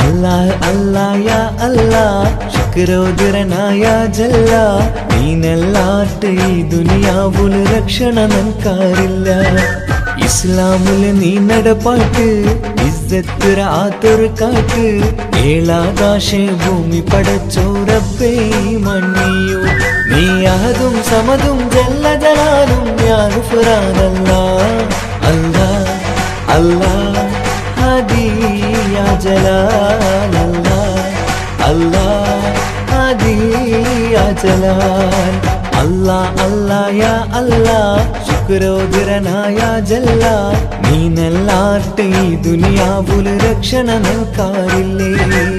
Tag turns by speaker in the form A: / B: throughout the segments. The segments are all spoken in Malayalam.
A: അല്ലാ അല്ലാ യാ അല്ലാ ശുക്രോദരനായ ജല്ല നീനല്ലാട്ട് ഈ ദുനിയാവുല് രക്ഷണ നൻകാരില്ല ഇസ്ലാമില് നീ നടപ്പാട്ട് ഇസ്സത്തുര ആത്തൊരു കാട്ട് ഏളാകാശ ഭൂമി പടച്ചോറപ്പേ മണ്ണിയോ നീ അഹതും സമതും ജല്ല ജലാലും ഞാൻ ഫുറാനല്ല അല്ലാ അല്ലാ ഹദി യാ ജലാൽ അല്ലാ അല്ലാ ഹദി യാ ജലാൽ അല്ലാ അല്ലാ യാ അല്ലാ ശുക്രോദരനായ ജല്ല നീനല്ലാട്ട് ഈ ദുനിയാവുല് രക്ഷണ നൽകാറില്ലേ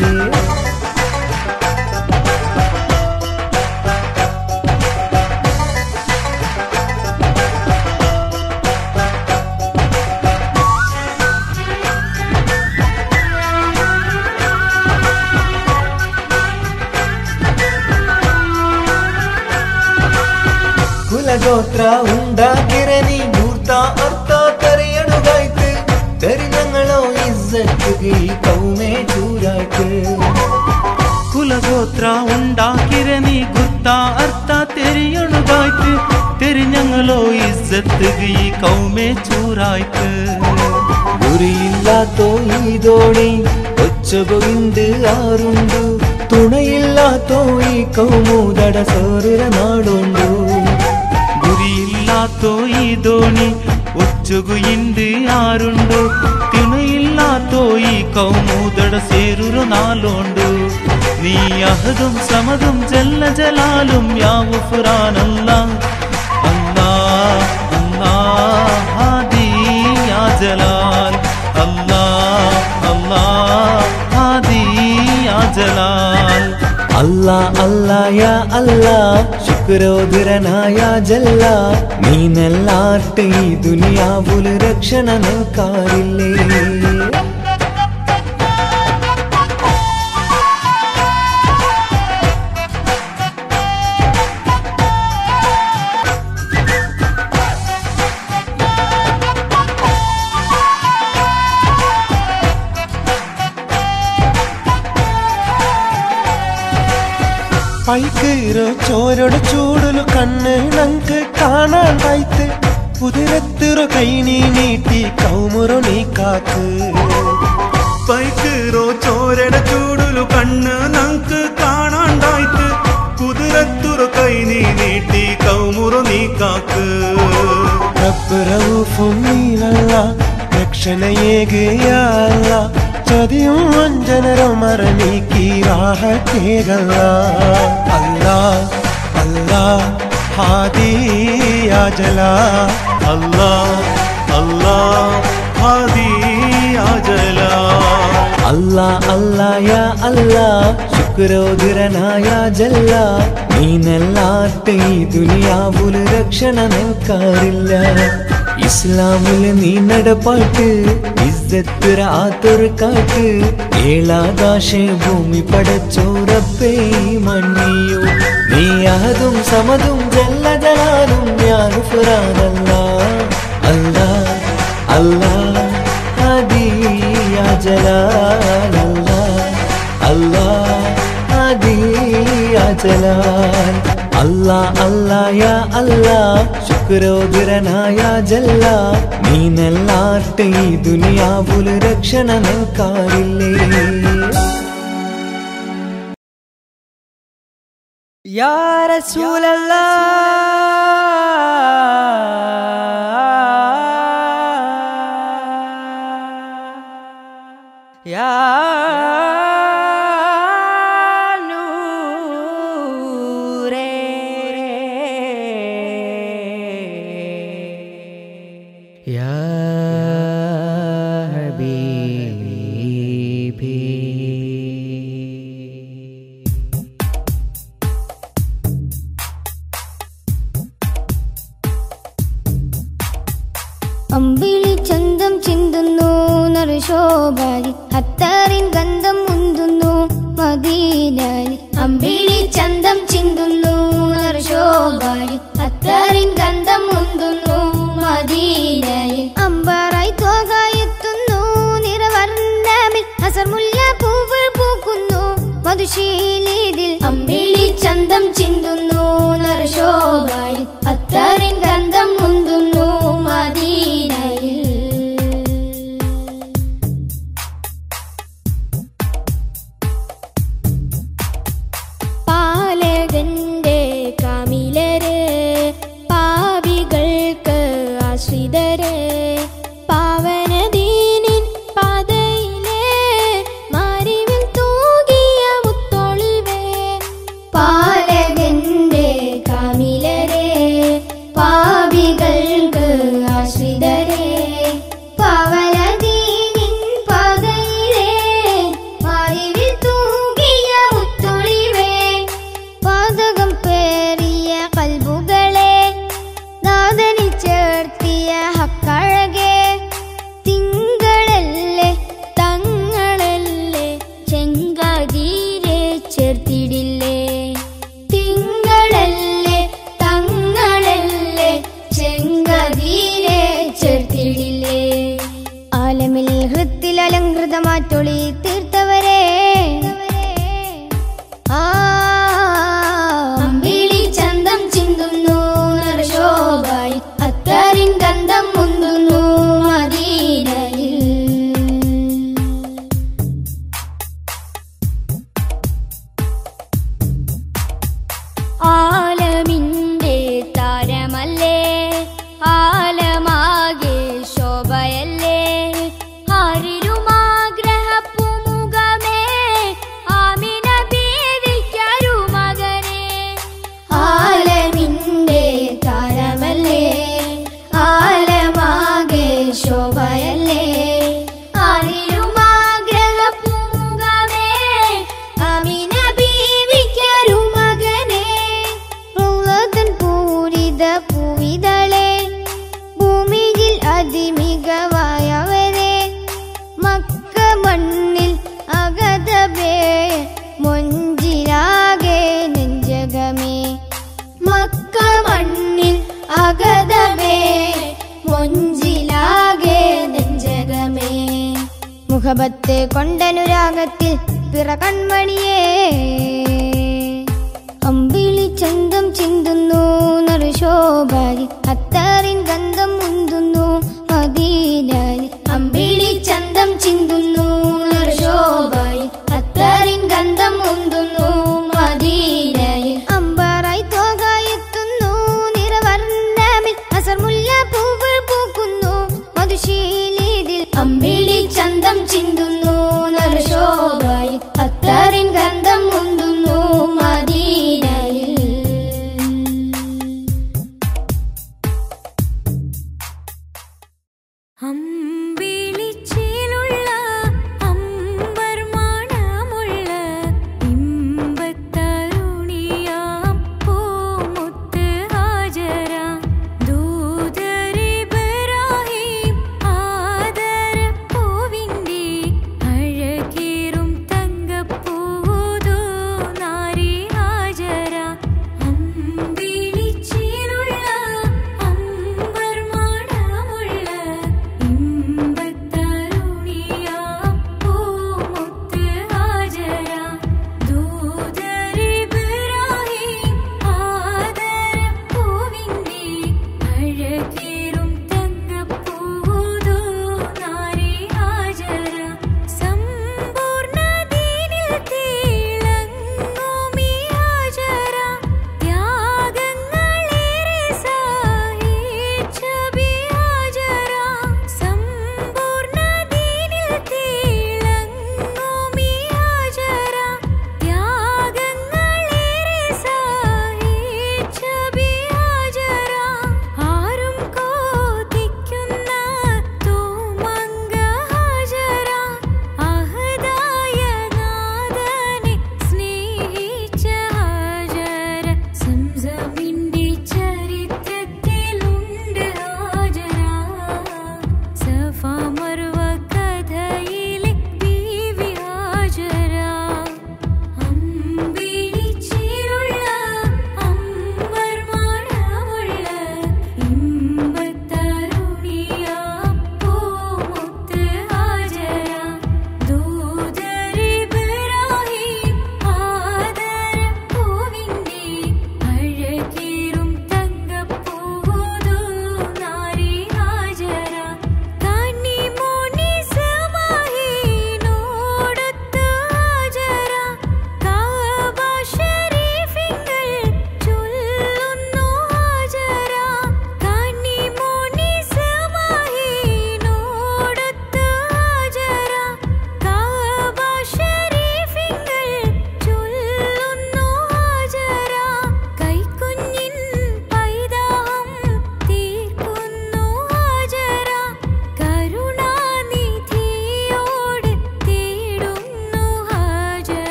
A: ಕುಲಗೋತ್ರ ഉണ്ടാക്കിരനി മൂർത്ത അർത്ഥ തെറിയണുകായ്ക്ക് തെരിഞ്ഞങ്ങളോ ഇസ്സത്തുകി കൗമേ ചൂരായ്ക്ക്
B: ಕುಲಗೋತ್ರ ഉണ്ടാക്കിരನಿ ಗುರ್ತ ಅರ್ಥ ತೆರಿಯಣುಗಾಯ್ತು തെരിഞ്ഞങ്ങളോ ഇസ്സത്ത് ഈ കൗമേ ചൂറായ്ക്ക്
A: ഗുരിയില്ലാത്തോ ഈ ദോണി ഒച്ചകൊയിണ്ട് ആറുണ്ടു തുണയില്ലാത്തോ ഈ കൗമൂതട സോറിര നാടുണ്ടു
B: ഗുരിയില്ലാത്തോ ഈ ദോണി ഒച്ചുകു ಇಂದು ആരുണ്ടോ തിണയില്ലാത്തോ ഈ കൗമൂതട ಸೇರುರು നാലുണ്ട് നീ അഹദും സമതും ജല്ല ജലാലും യാവു ഫുറാനല്ല അല്ലാ അല്ലാ ഹാദി യാ ജലാൽ അല്ലാ അല്ലാ ഹാദി യാ ജലാൽ
A: അല്ലാ അല്ലാ യാ അല്ലാ ശുക്രോദരനായ ജല്ല നീനല്ലാട്ട് ഈ ദുനിയാവുല് രക്ഷണ നൽകാറില്ലേ
C: പൈക്കീറോ ചോരൊട് ചൂടുಲು കണ്ണ് നങ്ക് കാണാണ്ടാಯ್ತು കുതിരത്തിറു കൈ നീ നീട്ടി കൗമുറു നീ കാക്ക്
B: പൈക്കീറോ ചോരട ചൂടുലു കണ്ണ് നങ്ക് കാണാണ്ടാಯ್ತು കുതിരത്തുറു കൈ നീ നീട്ടി കൗമുറു നീ കാക്ക്
C: റബ്ബറൂഫും നീലല്ല രക്ഷണയേകയല്ല ചതിയും വഞ്ചനരും മറനീക്കി രാഹത്തേകല്ല അല്ലാ അല്ലാ ഹാദിയാ ജലാ
B: അല്ലാ അല്ലാ ഹാദി അജലാ
A: അല്ലാ അല്ലാ യാ അല്ലാ ശുക്രോദരനായ ജല്ല നീനല്ലാട്ട് ഈ ദുനിയാവുല് രക്ഷണ നൽകാറില്ല ഇസ്ലാമില് നീ നടപ്പാട്ട് ഇസ്സത്തുര ആത്തൊരു കാട്ട് ഏളാകാശ ഭൂമി പടച്ചോറപ്പേ മണ്ണിയോ നീ അഹതും സമതും ജല്ല ജലാലും ഞാൻ ഫുറാനല്ല അല്ലാ അല്ലാ ഹദി യാ ജലാൽ അല്ലാ അല്ലാ ഹദി യാ ജലാൽ അല്ലാ അല്ലാ യാ അല്ലാ ശുക്രോദരനായ ജല്ല നീനല്ലാട്ട് ഈ ദുനിയാവുല് രക്ഷണ നൽകാറില്ലേ
D: യാ റസൂലല്ലാ യാ നൂറേ യാ ഹബീബി
E: അമ്പിളി ചന്തം ചിന്തുന്നു നറുശോഭാരി ഹത്താറിൻ ഗന്ധം മുന്തുന്നു മദീനാരി അമ്പിളി ചന്തം ചിന്തുന്നു നറുശോഭാരി ഹത്താറിൻ ഗന്ധം മുന്തുന്നു മദീനാരി അമ്പാറായി തോക എത്തുന്നു നിറവർണ്ണമിൽ ഹസർമുല്ല പൂവ് മധുശീലിതിൽ അമ്പിളി ചന്തം ചിന്തുന്നു നറുശോഭയിൽ അത്തറിൻ ഗന്ധം മുന്തുന്നു മദീനയിൽ പാലകന്റെ കാമിലര് പാവികൾക്ക് ആശ്രിതര് പാവനദീനിൻ പാതയിലെ മാരിവിൽ തൂകിയ മുത്തൊളിവേ പാലകന്റെ കാമിലരെ പാവികൾക്ക് ആശ്രിതരെ പാവനദീനിൻ പാതയിലെ മാരിവിൽ തൂകിയ മുത്തൊളിവേ പാതകം പേറിയ കൽബുകളെ നാദനിൽ ചേർത്തിയ ഹക്കഴകെ തിങ്കളല്ലേ തങ്ങളല്ലേ ചെങ്കാതീരെ ചേർത്തിടില്ലേ തിങ്കളല്ലേ തങ്ങളല്ലേ ചെങ്കതീരെ ചേർത്തിടില്ലേ ആലമിൽ ഹൃത്തിൽ അലങ്കൃതമാറ്റൊളി തീർത്തവരെ ആ അമ്പിളി ചന്തം ചിന്തുന്നു നരശോഭായി അത്തറിൻ ഗന്ധം മുന്തുന്നു മദീനയിൽ ആലമിന്റെ താരമല്ലേ ആലമാകെ ശോഭയല്ലേ ആരിരുമാഗ്രഹപ്പുമുഖമേ ആമിന ബീവിക്കൊരു മകനെ ആലമിന്റെ താരമല്ലേ ആലമാകെ ശോഭയല്ലേ ആരിരുമാഗ്രഹപ്പുമുഖമേ ആമിന ബീവിക്കൊരു മകനെ റൗളതൻ പൂരിത പൂവിതളെ ഭൂമിയിൽ അതിമികവായവരെ മക്ക മണ്ണിൽ അഗതബേ മൊഞ്ചിലാകെ നെഞ്ചകമേ മക്ക മണ്ണിൽ അഗതബേ മൊഞ്ചിലാകെ നെഞ്ചകമേ മുഖബത്ത് കൊണ്ടനുരാഗത്തിൽ പിറ കൺമണിയേ അമ്പിളി ചന്തം ചിന്തുന്നു നറുശോഭാരി അത്തറിൻ ഗന്ധം മുന്തുന്നു മദീനായി അമ്പിളി ചന്തം ചിന്തുന്നു നറുശോഭാരി അത്തറിൻ ഗന്ധം മുന്തുന്നു മദീനായി അമ്പറായി തോകായെത്തുന്നു നിറവർണ്ണമിൽ അസർമുല്ല പൂവ് പൂക്കുന്നു മധുശീലിതിൽ അമ്പിളി ചന്തം ചിന്തുന്നു നറുശോഭായി അത്തറിൻ ഗന്ധം മുന്തുന്നു മദീനയിൽ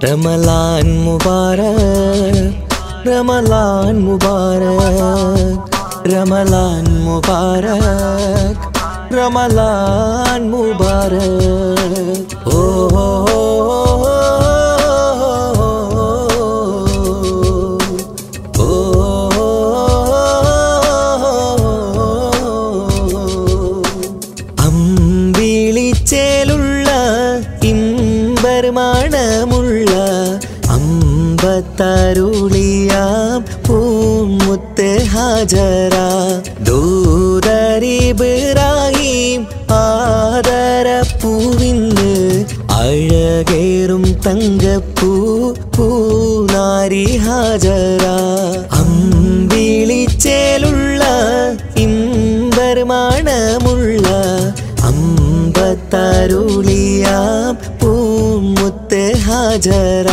A: റമലാൻ മുബാരക് റമലാൻ മുബാരക് റമലാൻ മുബാരക് റമലാൻ മുബാരക് ഓ അമ്പിളിച്ചേലുള്ള ഇമ്പർമാണമുള്ള അമ്പത്തരുളിയാം പൂമുത്ത് ഹാജര ദൂതരിബ്രാഹിം ആദരപ്പൂവിന്ന് അഴകേറും തങ്കപ്പൂ പൂനാരി ഹാജര അമ്പിളിച്ചേലുള്ള ഇമ്പർമാണമുള്ള അമ്പത്തരുളിയാം പൂമുത്ത് ഹാജര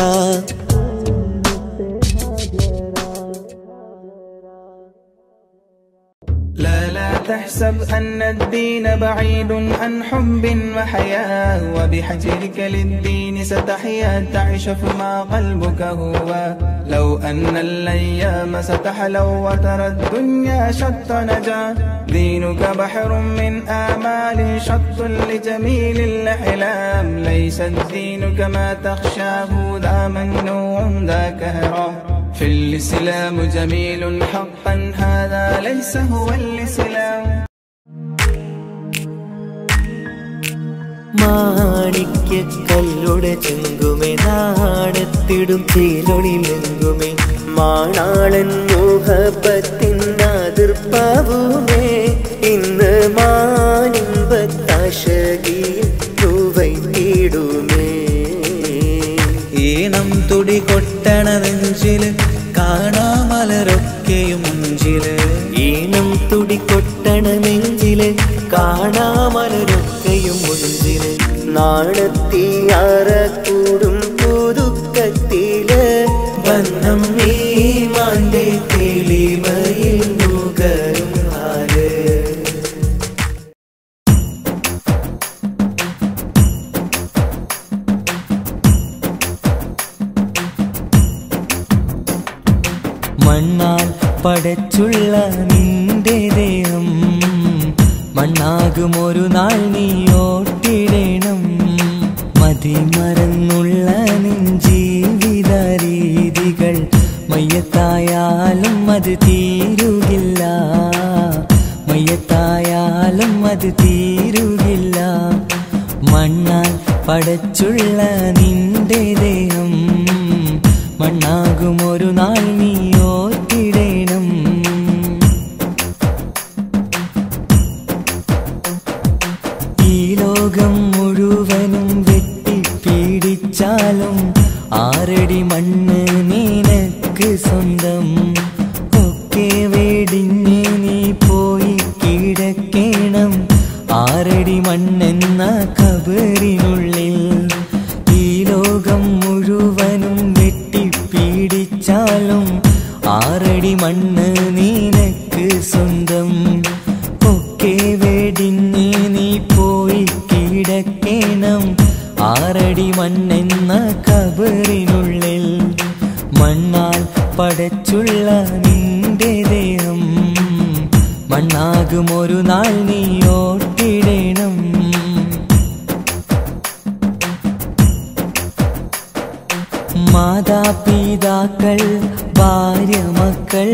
F: لا لا تحسب أن الدين بعيد عن حب وحياة وبحجرك للدين ستحيا تعيش فيما قلبك هو لو أن الأيام ستحلو وترى الدنيا شط نجا دينك بحر من آمال شط لجميل الأحلام ليس الدين كما تخشاه ذا ممنوع ذا كهرام في الإسلام جميل حقا هذا ليس هو الإسلام
A: മാണിക്യക്കല്ലുടെ ചെങ്കുമേ നാണത്തിടും തീലൊളിലെങ്കുമേ മാണാളൻ മോഹപ്പത്തിനാതിർപ്പാവുമേ ഇന്ന് മാനിമ്പത്താശകിയിൽ രൂപയിടുമേ ഈണം തുടി കൊട്ടണ നെഞ്ചില് കാണാമലരൊക്കെയും മുഞ്ചില് ഈണം തുടി കൊട്ടണ നെഞ്ചില് കാണാമലരൊക്കെയും മുഞ്ചില് നാണത്തിയാറ കൂടും പുതുക്കത്തില് ബന്ധം നീ മാന്റെ തെളിമയിൽ നുകരും ഹാല് മണ്ണാൽ പടച്ചുള്ള നിന്റെ ദേഹം മണ്ണാകും ഒരു നാൾ നീ ഓട്ടിടണം മതിമറന്നുള്ള നിൻ ജീവിത രീതികൾ മയ്യത്തായാലും അത് തീരുകില്ല മയ്യത്തായാലും അത് തീരുകില്ല മണ്ണാൽ പടച്ചുള്ള നിന്റെ ദേഹം മണ്ണാകും ഒരു നാൾ നീ ഓർത്തിടണം ഈ ലോകം മുഴുവനും വെട്ടിപ്പീഡിച്ചാലും ആറടി മണ്ണ് നിനക്ക് സ്വന്തം ഒക്കെ വേടിഞ്ഞ് നീ പോയി കിടക്കണം ആറടി മണ്ണെന്ന കബറിനുള്ളിൽ ഈ ലോകം മുഴുവനും വെട്ടിപ്പീഡിച്ചാലും ആറടി മണ്ണ് നിനക്ക് സ്വന്തം ഒക്കെ വെടിഞ്ഞ് നീ പോയി കിടക്കണം ആറടി മണ്ണെന്ന കബറിനുള്ളിൽ മണ്ണാൽ പടച്ചുള്ള നിന്റെ ദേഹം മണ്ണാകും ഒരു നാൾ നീ ഓട്ടിടണം മാതാപിതാക്കൾ ഭാര്യ മക്കൾ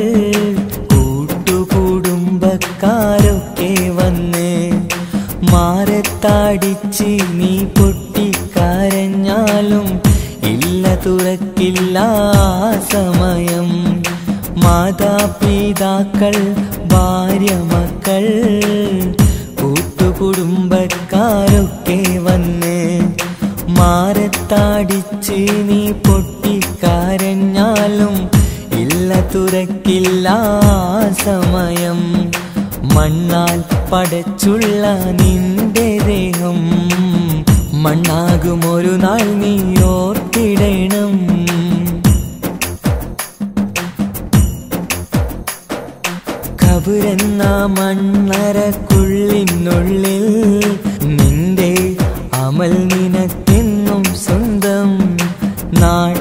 A: കൂട്ടുകുടുംബക്കാരൊക്കെ വന്ന് മാരത്താടിച്ച് നീ പൊട്ടിക്കരഞ്ഞാലും ഇല്ല തുറക്കില്ല ആ സമയം മാതാപിതാക്കൾ ഭാര്യ മക്കൾ കൂട്ടുകുടുംബക്കാരൊക്കെ വന്ന് മാരത്താടിച്ച് നീ പൊട്ടിക്കരഞ്ഞാലും ഇല്ല തുറക്കില്ല ആ സമയം മണ്ണാൽ പടച്ചുള്ള നിന്റെ ദേഹം മണ്ണാകും ഒരു നാൾ നീ ഓർത്തിടണം കബുരെന്ന മണ്ണറക്കുള്ളിനുള്ളിൽ നിന്റെ അമൽ നിനക്കെന്നും സ്വന്തം നാളെ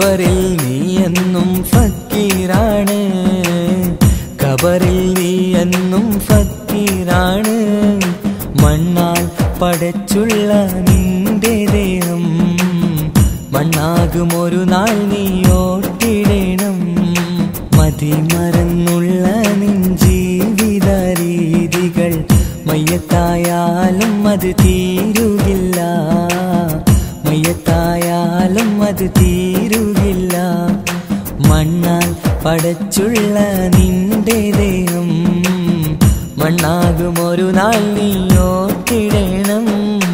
A: കബറിൽ നീ എന്നും ഫക്കീറാണ് കബറിൽ നീ എന്നും ഫക്കീറാണ് മണ്ണാൽ പടച്ചുള്ള നിന്റെ ദേഹം മണ്ണാകും ഒരു നാൾ നീ ഓട്ടിടണം മതിമറന്നുള്ള നിൻ ജീവിത രീതികൾ മയ്യത്തായാലും അത് തീരുകില്ല മയ്യത്തായാലും അത് തീരുകില്ല മണ്ണാൽ പടച്ചുള്ള നിന്റെ ദേഹം മണ്ണാകും ഒരു നാൾ നീ ഓർത്തിടണം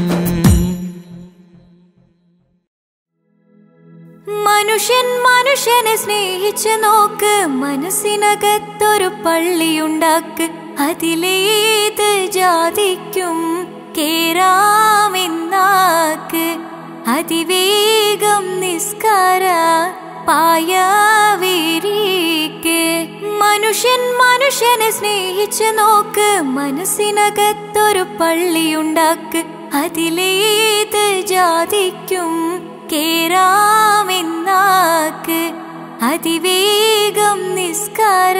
G: മനുഷ്യൻ മനുഷ്യനെ സ്നേഹിച്ച് നോക്ക് മനസ്സിനകത്തൊരു പള്ളിയുണ്ടാക്ക് അതിലേത് ജാതിക്കും കേറാമെന്നാക്ക് അതിവേഗം നിസ്കാര പായവിരിക്ക് മനുഷ്യൻ മനുഷ്യനെ സ്നേഹിച്ച് നോക്ക് മനസ്സിനകത്തൊരു പള്ളിയുണ്ടാക്ക് അതിലേത് ജാതിക്കും കേറാമെന്നാക്ക് അതിവേഗം നിസ്കാര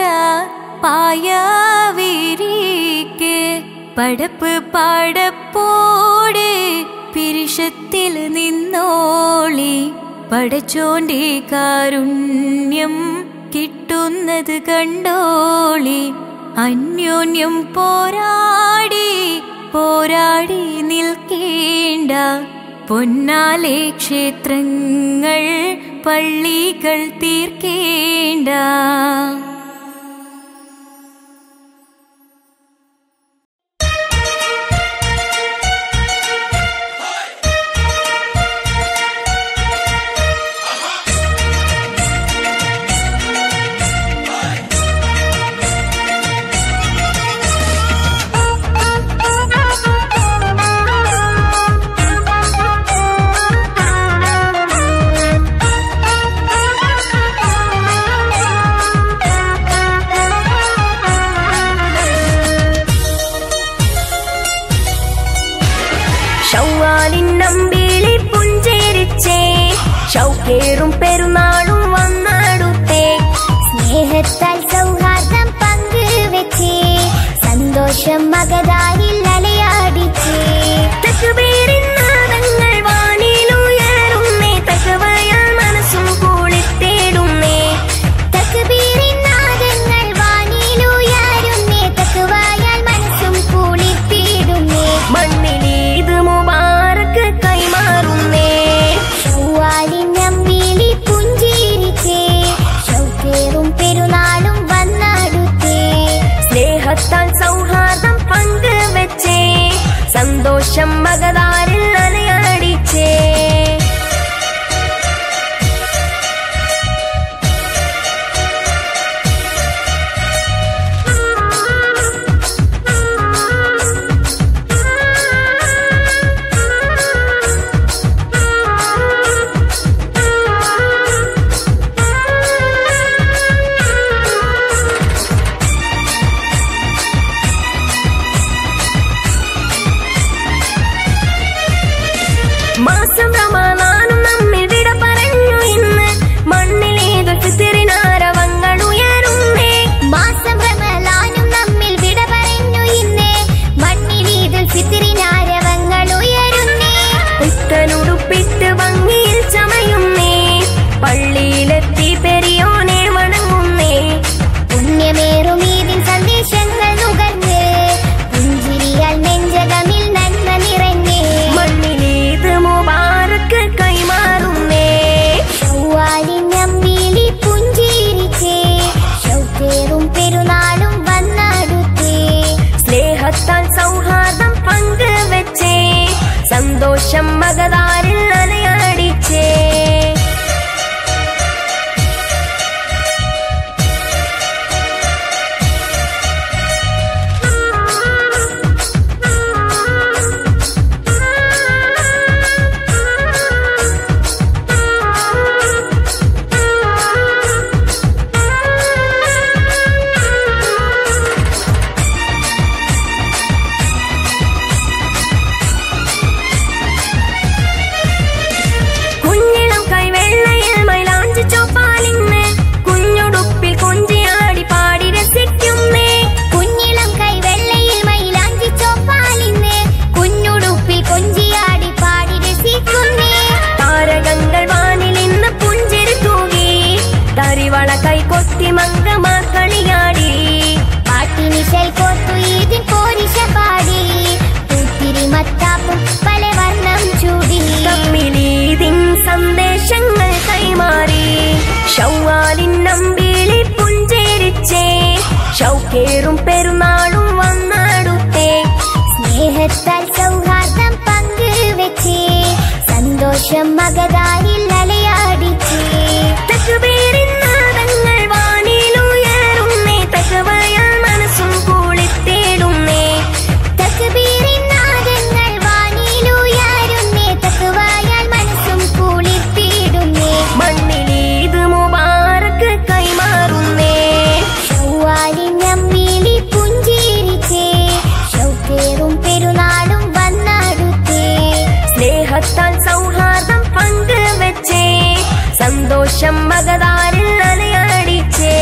G: പായവിരിക്ക് പടപ്പ് പടപ്പോടെ പിരിഷത്തിൽ നിന്നോളി പടച്ചോന്റെ കാരുണ്യം കിട്ടുന്നത് കണ്ടോളി അന്യോന്യം പോരാടി പോരാടി നിൽക്കേണ്ട പൊന്നാലെ ക്ഷേത്രങ്ങൾ പള്ളികൾ തീർക്കേണ്ട
H: ഷൗവാലിൻ നമ്പിളി പുഞ്ചിരിച്ചേ ഷൗക്കേറും പെരുന്നാളും വന്നടുത്തേ
E: സ്നേഹത്താൽ സൗഹാർദ്ദം പങ്കുവെച്ചേ സന്തോഷം മകതാരിൽ അലയാടിച്ചേ
H: തക്ബീറിൻ നാദങ്ങൾ വാനിലുയരുന്നേ തകവയാൽ മനസ്സും കുളിത്തേടുന്നേ
E: തക്ബീറിൻ നാദങ്ങൾ വാനിലുയരുന്നേ തക്കുവായാൽ മനസ്സും കുളിർത്തിടുന്നേ
H: മണ്ണിലീത് മുബാറക്ക് കൈമാറുന്നേ
E: ഷൗവാലിൻ നമ്പിളി പുഞ്ചിരിച്ചേ ഷൗക്കേറും പെരുന്നാളും വന്നടുത്തേ
H: സ്നേഹത്താൽ സൗഹാർദ്ദം പങ്കുവെച്ചേ സന്തോഷം മകതാരിൽ അലയടിച്ചേ മാസം റമദാനും നമ്മിൽ വിട പറഞ്ഞു ഇന്ന് മണ്ണിലേതു ഫിത്തിറിനാരവങ്ങൾ ഉയരുന്നേ
E: മാസം റമലാനും നമ്മിൽ വിട പറഞ്ഞു ഇന്ന് മണ്ണിലീതിൽ ഫിത്തിറിനാരവങ്ങൾ ഉയരുന്നേ
H: പുത്തനുടുപ്പിട്ട് ഭംഗിയിൽ ചമയുന്നേ പള്ളിയിലെത്തി പെരിയോനെ വണങ്ങുന്നേ
E: പുണ്യമേറും ഇതിൽ സന്ദേശങ്ങൾ നുകർന്ന് പുഞ്ചിരിയാൽ നെഞ്ചകമിൽ നന്മ നിറഞ്ഞേ
H: മണ്ണിലേത് മുബാറക്ക് കൈമാറുന്നേ
E: ഷൗവാലിൻ നമ്പിളി പുഞ്ചിരിച്ചേ ഷൗക്കേറും പെരുന്നാളും വന്നടുത്തേ
H: സ്നേഹത്താൽ സൗഹാർദ്ദം പങ്കുവെച്ചേ സന്തോഷം മകതാരിൽ അലയടിച്ചേ കേറും പെരുന്നാളും വന്നടുത്തേ
E: സ്നേഹത്താൽ സൗഹാർദ്ദം പങ്കുവെച്ചേ സന്തോഷം മകതാരിൽ അലയാടിച്ചേ
H: തക്കുപേരിന്നാദങ്ങൾ വാനിലുയരുന്നേ തക്കവയാൽ മനസ്സും കുളിത്തേടുന്നേ
E: തക്ബീറിൻ നാദങ്ങൾ വാനിലുയരുന്നേ തക്വായാൽ മനസ്സും കുളിർത്തിടുന്നേ
H: മണ്ണിലീത് മുബാറക്ക് കൈമാറുന്നേ
E: ഷവ്വാലിൻ നമ്മിലി പുഞ്ചിരിച്ചേ ഷൗക്കേറും പെരുന്നാളും വന്നടുത്തേ
H: സ്നേഹത്താൽ സൗഹാർദ്ദം പങ്കുവെച്ചേ സന്തോഷം മകതാരിൽ അലയടിച്ചേ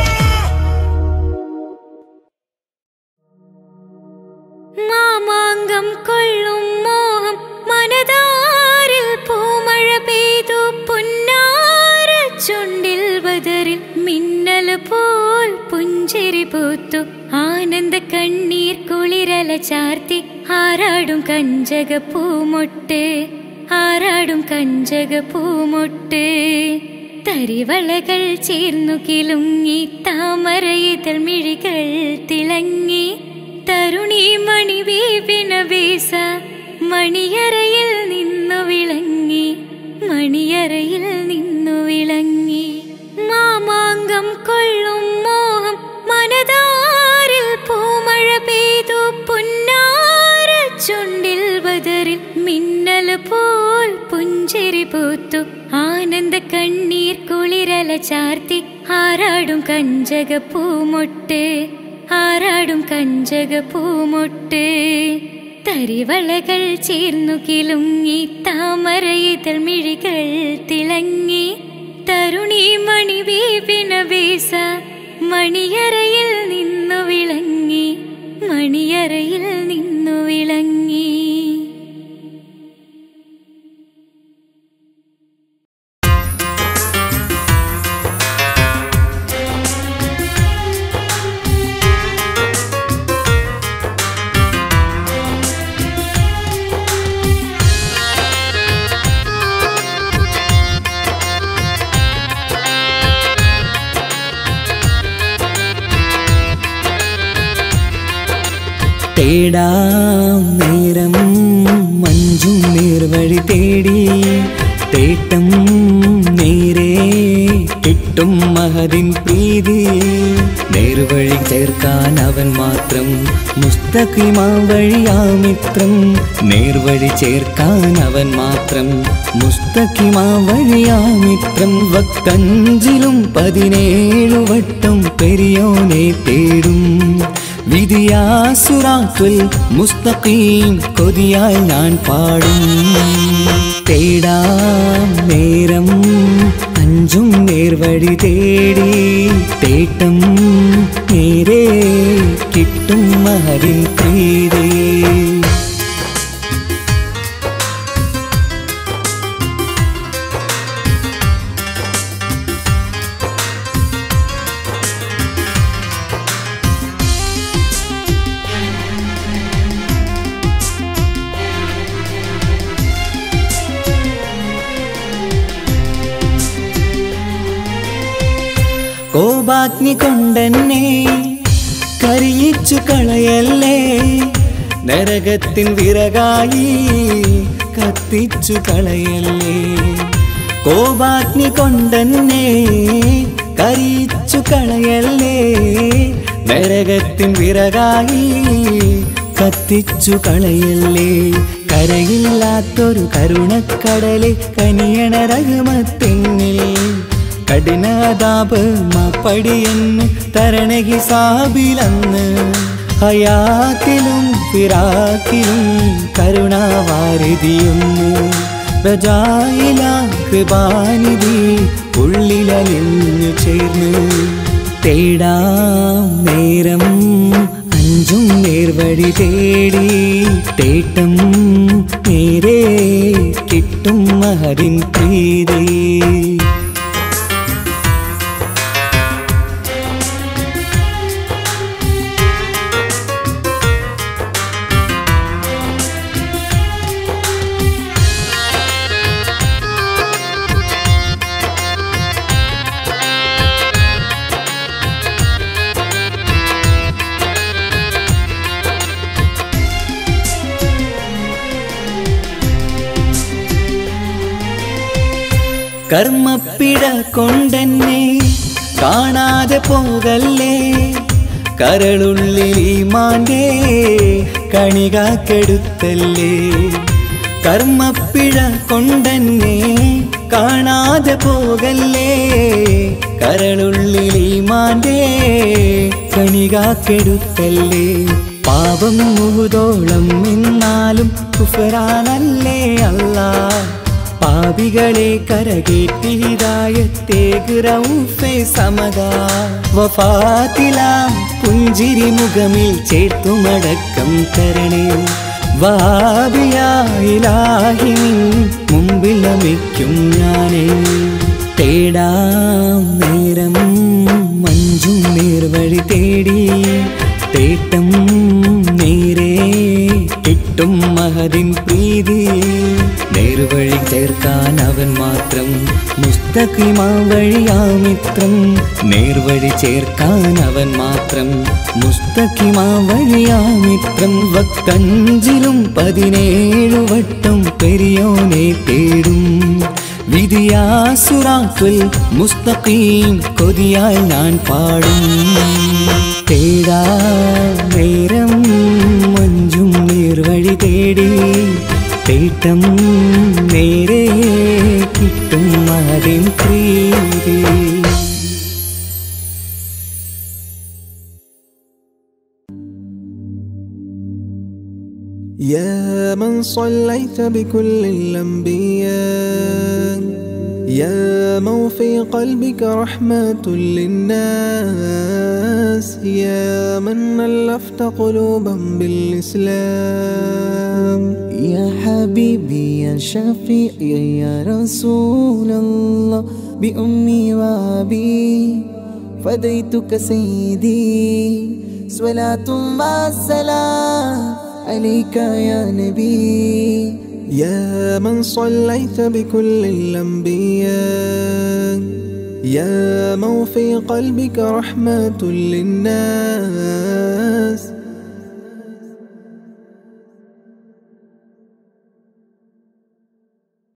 G: മാമാങ്കം കൊള്ളും മോഹം മനതാരിൽ പൂമഴ പെയ്തു പുന്നാര ചുണ്ടിൽ ബദറിൽ മിന്നൽ പോൽ പുഞ്ചിരി പൂത്തു ആനന്ദ കണ്ണീർ കുളിരല ചാർത്തി ആരാടും കഞ്ചക പൂമൊട്ട് ആരാടും കഞ്ചക പൂമൊട്ട് തരിവളകൾ ചേർന്നു കിലുങ്ങി താമരയിതൾ മിഴികൾ തിളങ്ങി തരുണി മണി വീപിന വീസ മണിയറയിൽ നിന്നു വിളങ്ങി മണിയറയിൽ നിന്നു വിളങ്ങി മാമാങ്കം കൊള്ളും മോഹം മനതാരിൽ പൂമഴ പെയ്തു പുന്നാര ചുണ്ടിൽ ബദറിൽ മിന്നൽ പോൽ പുഞ്ചിരി പൂത്തു ആനന്ദ കണ്ണീർ കുളിരല ചാർത്തി ആരാടും കഞ്ചക പൂമൊട്ട് ആരാടും കഞ്ചക പൂമൊട്ട് തരിവളകൾ ചേർന്നു കിലുങ്ങി താമരയിതൾ മിഴികൾ തിളങ്ങി തരുണി മണി വീപിന വീസ മണിയറയിൽ നിന്നു വിളങ്ങി മണിയറയിൽ നിന്നു വിളങ്ങി
A: തേടാം നേരം മഞ്ചും നേർവഴി തേടി തേട്ടം നേരെ കിട്ടും മഹതിൻ പ്രീതി നേർവഴി ചേർക്കാൻ അവൻ മാത്രം മുസ്തഖിമാ വഴിയാ മിത്രം നേർവഴി ചേർക്കാൻ അവൻ മാത്രം മുസ്തഖിമാ വഴിയാ മിത്രം വക്കഞ്ചിലും പതിനേഴു വട്ടം പെരിയോനെ തേടും വിധിയാസുറാത്തുൽ മുസ്തഖീം കൊതിയായി ഞാൻ പാടും തേടാം നേരം അഞ്ചും നേർവഴി തേടി തേട്ടം നേരെ കിട്ടും മഹരിൻ പ്രീതി കോപാഗ്നി കൊണ്ടെന്നെ കരിയിച്ചു കളയല്ലേ നരകത്തിൻ വിറകായി കത്തിച്ചു കളയല്ലേ കോപാഗ്നി കൊണ്ടെന്നെ കരിയിച്ചു കളയല്ലേ നരകത്തിൻ വിറകായി കത്തിച്ചു കളയല്ലേ കരയില്ലാത്തൊരു കരുണക്കടലെ കനിയണ രഘുമത്തിന്നിൽ കഠിനതാപ് മാപ്പടിയെന്ന് തരണ ഹിസാബിലന്ന് ഹയാത്തിലും ഫിറാക്കിലും കരുണാവാരിതിയൊന്ന് പ്രജായില കൃപാനിധി ഉള്ളിലലിഞ്ഞു ചേർന്ന് തേടാം നേരം അഞ്ചും നേർവഴി തേടി തേട്ടം നേരെ കിട്ടും മഹരിൻ പ്രീതി കർമ്മപ്പിഴ കൊണ്ടെന്നെ കാണാതെ പോകല്ലേ കരളുള്ളിൽ മാണ്ടേ കണികാക്കെടുത്തല്ലേ കർമ്മപ്പിഴ കൊണ്ടെന്നെ കാണാതെ പോകല്ലേ കരളുള്ളിൽ മാണ്ടേ കണികാക്കെടുത്തല്ലേ പാപം മുഴുതോളം എന്നാലും കുഫറാനല്ലേ അല്ലാ പാപികളെ കരകേറ്റി ഹിദായത്തേക്ക് റൗഫെ സമതാ വഫാത്തിലാം പുഞ്ചിരി മുഖമിൽ ചേർത്തുമടക്കം തരണേ വാബിയായിലാഹി നിൻ മുമ്പിൽ നമിക്കും ഞാനേ തേടാം നേരം മഞ്ചും നേർവഴി തേടി തേട്ടം നേരെ കിട്ടും മഹദിൻ പ്രീതി നേർവഴി ചേർക്കാൻ അവൻ മാത്രം മുസ്തഖിമാ വഴിയാ മിത്രം നേർവഴി ചേർക്കാൻ അവൻ മാത്രം മുസ്തഖിമാ വഴിയാ മിത്രം വക്കഞ്ചിലും പതിനേഴു വട്ടം പെരിയോനെ തേടും വിധിയാസുറാത്തുൽ മുസ്തഖീം കൊതിയാൽ ഞാൻ പാടും തേടാ നേരം മഞ്ചും നേർവഴി തേടി തേട്ടം നേരെ കിട്ടും അതിൻ പ്രീതി
F: يا من صليت بكل الأنبياء يا من في قلبك رحمة للناس يا من ألفت قلوبا بالإسلام
I: يا حبيبي يا شفيعي يا رسول الله بأمي وأبي فديتك سيدي صلاة والسلام عليك يا نبي
F: يا من صليت بكل الأنبياء يا من في قلبك رحمة للناس